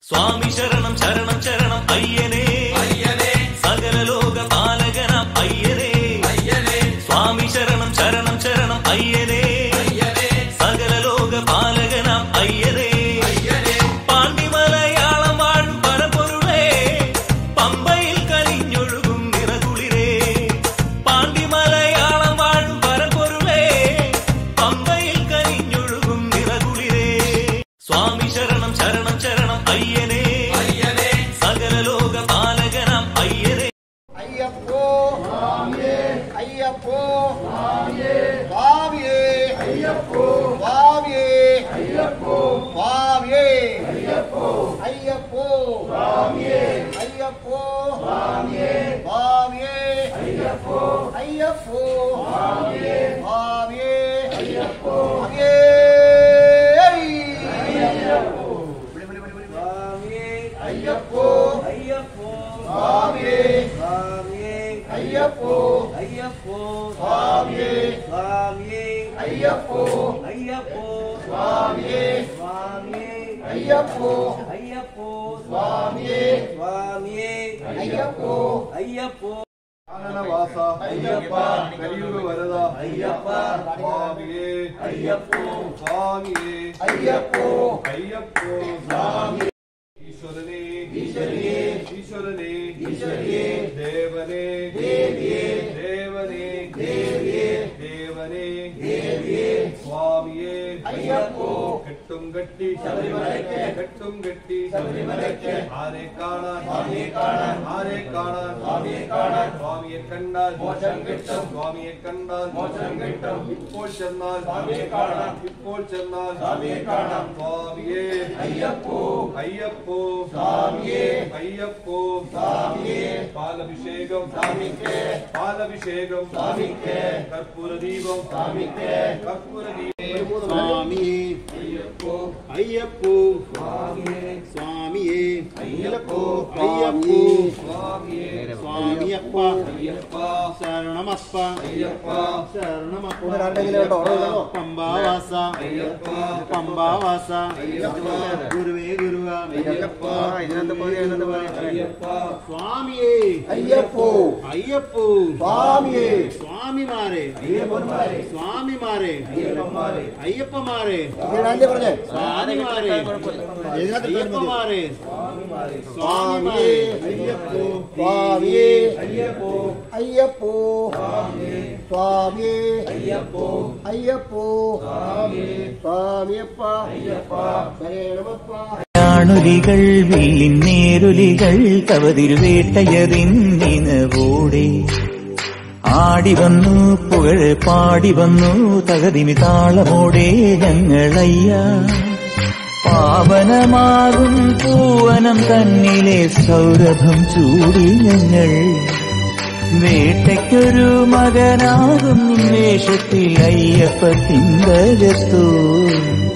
சுவாமி சரணம் சரணம் சரணம் ஐயனே ஐயனே சகலலோக பாலகனாம் ஐயனே ஐயனே சுவாமி சரணம் சரணம் சரணம் ஐயனே ஐயனே சகலலோக பாலகனாம் ஐயனே ஐயனே பாண்டி மலையாளம் வாழும் பரம்பொருளே பம்பையில் கனிஞ்சொழுகும் நிறகுளிரே பாண்டி மலையாளம் வாழும் பரம்பொருளே பம்பையில் கனிஞ்சொழுகும் நிறகுளிரே சுவாமி சரணம் சரணம் சரணம் ஐயனே ஐயனே சகலலோக பாலகனாம் ஐயனே ஐயப்போ ஐயப்போ வாவியே ஐயப்போ வாவியே ஐயப்போ வாவியே ஐயப்போ ஐயப்போ வாவியே ஐயப்போ வாவியே வாவியே ஐயப்போ ஐயப்போ வாவியே வாவியே ஐயப்போ வாவியே ஐயப்போ ஐயப்போ வாவியே சுவாமியே ஐயப்போ ஐயப்போ வாவியே சுவாமியே ஐயப்போ ஐயப்போ சுவாமியே சுவாமியே ஐயப்போ ஐயப்போ சுவாமியே சுவாமியே ஐயப்போ ஐயப்போ வாச ஐயப்பா. கலியுக வரத ஐயப்பா. சுவாமியே ஐயப்போ சுவாமியே ஐயப்போ ஐயப்போ சுவாமி ஈஸ்வரனே ஈஸ்வரியே. ஈஸ்வரனே ஈஸ்வரியே. தேவனே தேவியே. தேவனே தேவியே. தேவனே தேவியே. சுவாமியே ஐயப்போ. கட்டும் கட்டி சபரிமலைக்கு. கட்டும் கட்டி சபரிமலைக்கு. ஆரே காணான் சுவாமியை காணான். ஆரே காணான் சுவாமியை காணான். சுவாமியை கண்டால் மோட்சம் கிட்டும். சுவாமியை கண்டால் மோட்சம் கிட்டும். ഇപ്പോൾ ചെന്നാൽ சுவாமியை காணான். ഇപ്പോൾ ചെന്നാൽ சுவாமியை காணான். சுவாமியே ஐயப்போ ஐயப்போ சுவாமியே. ஐயப்போ சுவாமியே. பாலபிஷேகம் சுவாமிக்கு. பாலபிஷேகம் சுவாமிக்கு. கற்பூர தீபம் சுவாமிக்கு. கற்பூர தீபம் சுவாமியே ஐயப்போ ஐயப்போ சுவாமியே ஐயப்போ ஐயப்போ சுவாமியே சுவாமியப்பா ஐயப்பா சரணமப்பா ஐயப்பா சரணமப்பா പമ്പാവാസ ஐயப்பா പമ്പാവാസ ஐயப்பா ഗുരുവേ ഗുരുവ ஐயப்பா ஐயப்பா സ്വാമിയേ ஐயப்போ അയ്യപ്പോ சுவாமியே സ്വാമിമാരെ ஐயப்பன்மாரே. സ്വാമിമാരെ ஐயப்பன்மாரே. അയ്യപ്പമാരെ இதனாலே പറഞ്ഞേ സ്വാമിമാരെ അയ്യപ്പമാരെ சுவாமியே സ്വാമിമാരെ അയ്യപ്പോ சுவாமியே ஐயப்போ ஐயப்போ சுவாமியே ஐயப்போ ஐயப்போ சுவாமியப்பா ஐயப்பா சரணமப்பா ാണൊലികൾ വില്ലിൻ നേരൊലികൾ കവതിരുവേട്ടയതിൻ നിനവോടെ ആടി വന്നു പുകഴ് പാടി വന്നു തകതിമി താളമോടെ ഞങ്ങളയ്യ പാവനമാകും പൂവനം തന്നിലെ സൗരഭം ചൂടി ഞങ്ങൾ വേട്ടയ്ക്കൊരു മകനാകും വേഷത്തിൽ അയ്യപ്പ തിങ്കകത്തൂ